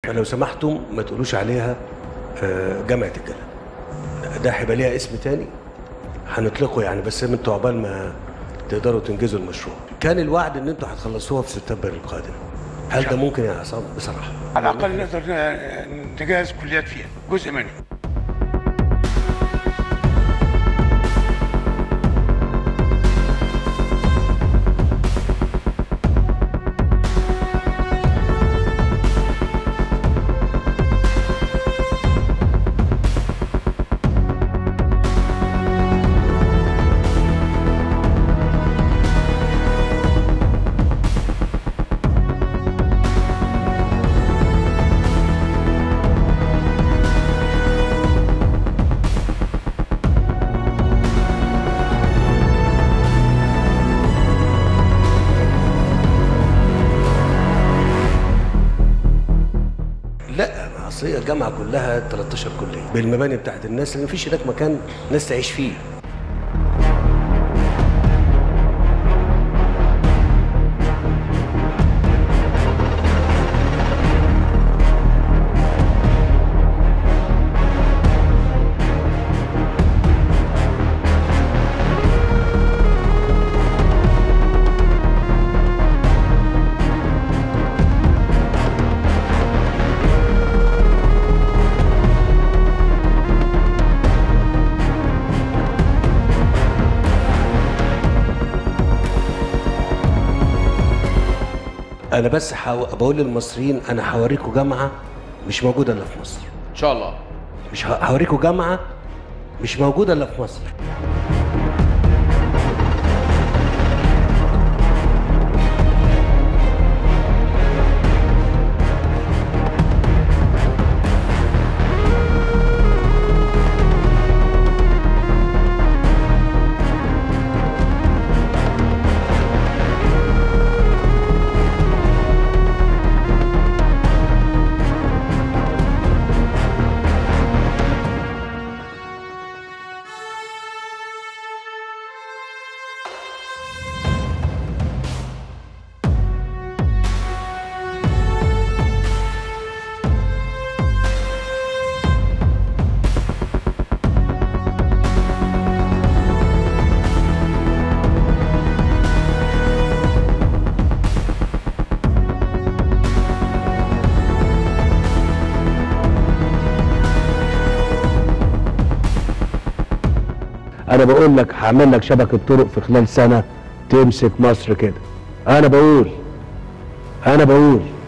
فلو سمحتم ما تقولوش عليها آه، جامعه الجلاله ده هيبقى ليها اسم تاني هنطلقه يعني بس انتوا عقبال ما تقدروا تنجزوا المشروع كان الوعد ان انتوا هتخلصوها في سبتمبر القادم هل ده ممكن يا عصام بصراحه على الاقل نقدر ن- نجهز كليات فيها جزء منها لا ما اصل هي الجامعه كلها 13 كليه بالمباني بتاعت الناس لان مفيش هناك مكان ناس تعيش فيه انا بس حاو... بقول للمصريين انا هوريكم جامعه مش موجوده الا في مصر ان شاء الله مش ه- هوريكم جامعه مش موجوده الا في مصر انا بقول لك هعمل لك شبكه طرق في خلال سنه تمسك مصر كده انا بقول انا بقول